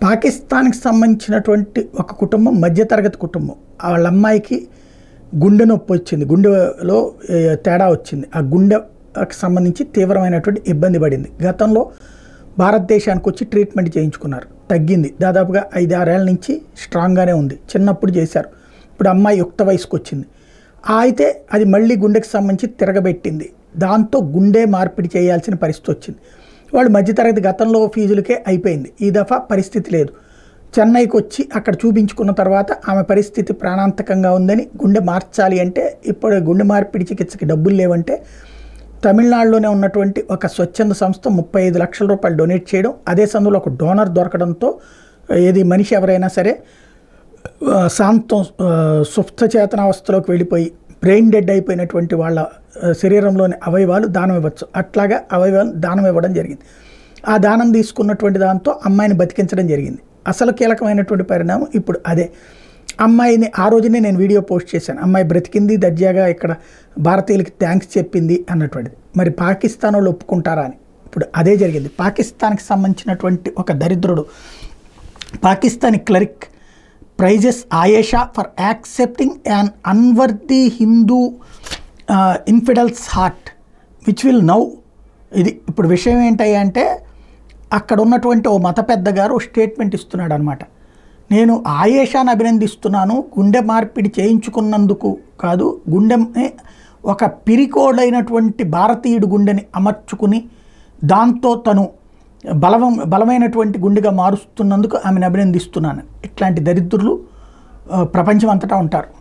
పాకిస్తాన్కి సంబంధించినటువంటి ఒక కుటుంబం మధ్యతరగతి కుటుంబం వాళ్ళ అమ్మాయికి గుండె నొప్పి వచ్చింది గుండెలో ఏ, తేడా వచ్చింది ఆ గుండెకి సంబంధించి తీవ్రమైనటువంటి ఇబ్బంది పడింది గతంలో భారతదేశానికి వచ్చి ట్రీట్మెంట్ చేయించుకున్నారు తగ్గింది దాదాపుగా ఐదు ఆరేళ్ల నుంచి స్ట్రాంగ్గానే ఉంది చిన్నప్పుడు చేశారు ఇప్పుడు అమ్మాయి యుక్త వయసుకు వచ్చింది ఆ అయితే అది మళ్ళీ గుండెకి సంబంధించి తిరగబెట్టింది దాంతో గుండె మార్పిడి చేయాల్సిన పరిస్థితి వచ్చింది వాళ్ళు మధ్యతరగతి గతంలో ఫీజులకే అయిపోయింది ఈ దఫా పరిస్థితి లేదు చెన్నైకి వచ్చి అక్కడ చూపించుకున్న తర్వాత ఆమె పరిస్థితి ప్రాణాంతకంగా ఉందని గుండె మార్చాలి అంటే ఇప్పుడు గుండె మార్పిడి చికిత్సకి డబ్బులు లేవంటే తమిళనాడులోనే ఉన్నటువంటి ఒక స్వచ్ఛంద సంస్థ ముప్పై ఐదు లక్షల రూపాయలు డొనేట్ చేయడం అదే సమయంలో ఒక డోనర్ దొరకడంతో ఏది మనిషి ఎవరైనా సరే ఆ, శాంతం ఆ, సుప్త చేతనావస్థలోకి వెళ్ళిపోయి బ్రెయిన్ డెడ్ అయిపోయినటువంటి వాళ్ళ ఆ, శరీరంలోని అవయవాలు దానం ఇవ్వచ్చు అట్లాగా అవయవాలు దానం ఇవ్వడం జరిగింది ఆ దానం తీసుకున్నటువంటి దాంతో అమ్మాయిని బతికించడం జరిగింది అసలు కీలకమైనటువంటి పరిణామం ఇప్పుడు అదే అమ్మాయిని ఆ రోజునే నేను వీడియో పోస్ట్ చేశాను అమ్మాయి బ్రతికింది దర్జాగా ఇక్కడ భారతీయులకి థ్యాంక్స్ చెప్పింది అన్నటువంటిది మరి పాకిస్తాన్ వాళ్ళు ఒప్పుకుంటారా అని ఇప్పుడు అదే జరిగింది పాకిస్తాన్కి సంబంధించినటువంటి ఒక దరిద్రుడు Pakistani cleric praises Ayesha for accepting an unworthy Hindu infidels heart which will now ఇది ఇప్పుడు విషయం ఏంటయ్యా అంటే అక్కడ ఉన్నటువంటి ఓ మత పెద్ద గారు స్టేట్మెంట్ ఇస్తున్నాడు అనమాట నేను ఆయేషాను అభినందిస్తున్నాను గుండె మార్పిడి చేయించుకున్నందుకు కాదు గుండెని ఒక పిరికోడైనటువంటి భారతీయుడు గుండెని అమర్చుకుని దాంతో తను బలవం బలమైనటువంటి గుండెగా మారుస్తున్నందుకు ఆమెను అభినందిస్తున్నాను ఇట్లాంటి దరిద్రులు ఆ, ప్రపంచం అంతటా ఉంటారు